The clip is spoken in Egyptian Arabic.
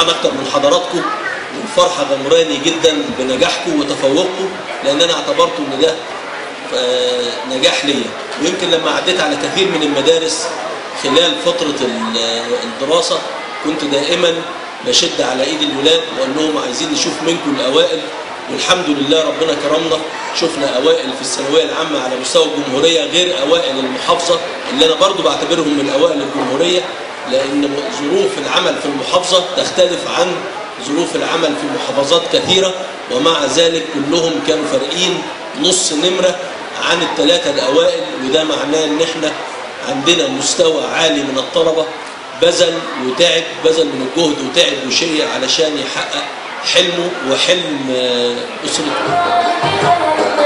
فرحان اكتر من حضراتكم والفرحه غمراني جدا بنجاحكم وتفوقكم لان انا اعتبرته ان ده آه، نجاح ليا ويمكن لما عديت على كثير من المدارس خلال فتره ال- الدراسه كنت دائما بشد على ايد الولاد واقول لهم عايزين نشوف منكم الاوائل والحمد لله ربنا كرمنا شفنا اوائل في الثانويه العامه على مستوى الجمهوريه غير اوائل المحافظه اللي انا برضو بعتبرهم من اوائل الجمهوريه لان ظروف العمل في المحافظه تختلف عن ظروف العمل في محافظات كثيره ومع ذلك كلهم كانوا فارقين نص نمره عن الثلاثه الاوائل وده معناه ان احنا عندنا مستوى عالي من الطلبه بذل وتعب بذل من الجهد وتعب وشيء علشان يحقق حلمه وحلم آه، اسرته